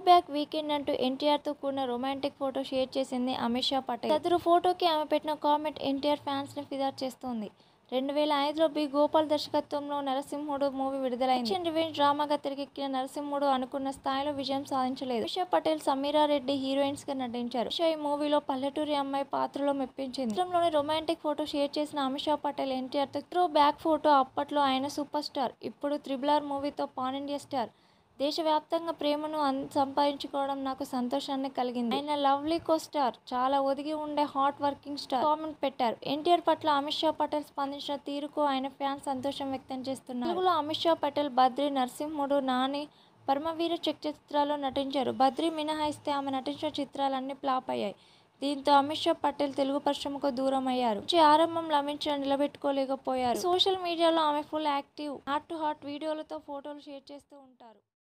back weekend అంటూ ఎన్టీఆర్ తో కూడిన రొమాంటిక్ ఫోటో షేర్ చేసింది అమిషా పటేల్ సదరు ఫోటోకి ఆమె పెట్టిన కామెంట్ ఎన్టీఆర్ ఫ్యాన్స్ ని ఫిదా చేస్తోంది రెండు వేల ఐదులో బి గోపాల్ దర్శకత్వంలో నరసింహుడు మూవీ విడుదలైంది యాక్షన్ రివెంజ్ డ్రామాగా తెరకెక్కిన నరసింహుడు అనుకున్న స్థాయిలో విజయం సాధించలేదు ఉషా పటేల్ సమీరా రెడ్డి హీరోయిన్స్ గా నటించారు ఉషా ఈ మూవీలో పల్లెటూరి అమ్మాయి పాత్రలో మెప్పించింది చిత్రంలోని రొమాంటిక్ ఫోటో షేర్ చేసిన అమిషా పటేల్ ఎన్టీఆర్ తో త్రో బ్యాక్ ఫోటో అప్పట్లో ఆయన సూపర్ స్టార్ ఇప్పుడు త్రిబుల్ ఆర్ మూవీతో పాన్ ఇండియా స్టార్ దేశవ్యాప్తంగా ప్రేమను అన్ సంపాదించుకోవడం నాకు సంతోషాన్ని కలిగింది ఆయన లవ్లీ కో స్టార్ చాలా ఒదిగి ఉండే హాట్ వర్కింగ్ స్టార్ కామెంట్ పెట్టారు ఎన్టీఆర్ పట్ల అమిత్ షా పటేల్ స్పందించిన తీరుకు ఆయన ఫ్యాన్స్ సంతోషం వ్యక్తం చేస్తున్నారు తెలుగులో అమిత్ షా పటేల్ బద్రి నరసింహుడు నాని పరమవీర చక్ర చిత్రాల్లో నటించారు బద్రి మినహాయిస్తే ఆమె నటించిన చిత్రాలన్నీ ఫ్లాప్ అయ్యాయి దీంతో అమిత్ షా పటేల్ తెలుగు పరిశ్రమకు దూరం అయ్యారు మంచి ఆరంభం లభించిన నిలబెట్టుకోలేకపోయారు సోషల్ మీడియాలో ఆమె full active heart to heart వీడియోలతో ఫోటోలు షేర్ చేస్తూ ఉంటారు